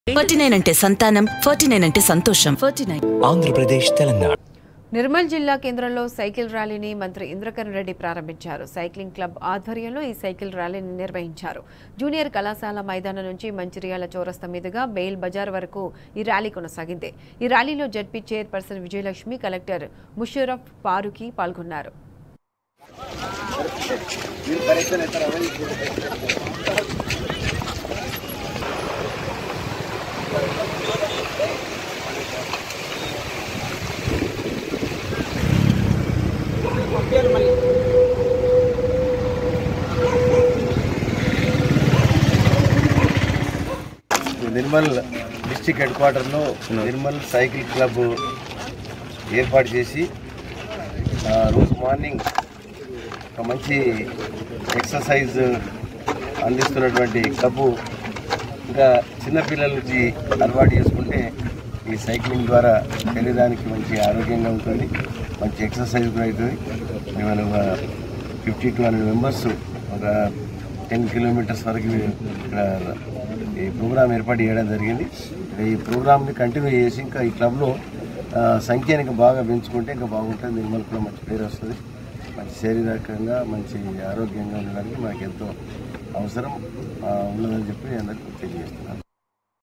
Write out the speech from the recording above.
forty nine అంటే సంతానం forty nine అంటే సంతోషం ఫార్టీ నైన్ ఆంధ్రప్రదేశ్ తెలంగాణ నిర్మల్ జిల్లా కేంద్రంలో సైకిల్ ర్యాలీని మంత్రి ఇంద్రకరణ్ రెడ్డి ప్రారంభించారు సైక్లింగ్ క్లబ్ ఆధ్వర్యంలో ఈ సైకిల్ ర్యాలీని నిర్వహించారు జూనియర్ కళాశాల మైదానం నుంచి మంచిర్యాల చౌరస్తా మీదుగా బెయిల్ బజార్ వరకు ఈ ర్యాలీ కొనసాగింది ఈ ర్యాలీలో ZP chairperson Vijayalakshmi collector Musharraf Faruqui పాల్గొన్నారు నిర్మల్ డిస్టిక్ హెడ్ క్వార్టర్లో నిర్మల్ సైకిల్ క్లబ్ ఏర్పాటు చేసి ఆ, రోజు మార్నింగ్ ఒక మంచి ఎక్సర్సైజ్ అందిస్తున్నటువంటి క్లబ్ ఇంకా చిన్నపిల్లల నుంచి అలవాటు చేసుకుంటే ఈ సైక్లింగ్ ద్వారా శరీరానికి మంచి ఆరోగ్యంగా ఉంటుంది మంచి ఎక్సర్సైజ్ కూడా అవుతుంది మేము ఫిఫ్టీ టు హండ్రెడ్ మెంబర్స్ ఒక టెన్ కిలోమీటర్స్ వరకు ఇక్కడ ఈ ప్రోగ్రామ్ ఏర్పాటు చేయడం జరిగింది ఈ ప్రోగ్రామ్ని కంటిన్యూ చేసి ఇంకా ఈ క్లబ్లో ఆ, సంఖ్యని ఇంకా బాగా పెంచుకుంటే ఇంకా బాగుంటుంది నిర్మల్ కూడా మంచి పేరు వస్తుంది మంచి శారీరకంగా మంచి ఆరోగ్యంగా ఉండడానికి మనకి ఎంతో అవసరం ఆ, ఉన్నదని చెప్పి అందరికీ తెలియజేస్తున్నాను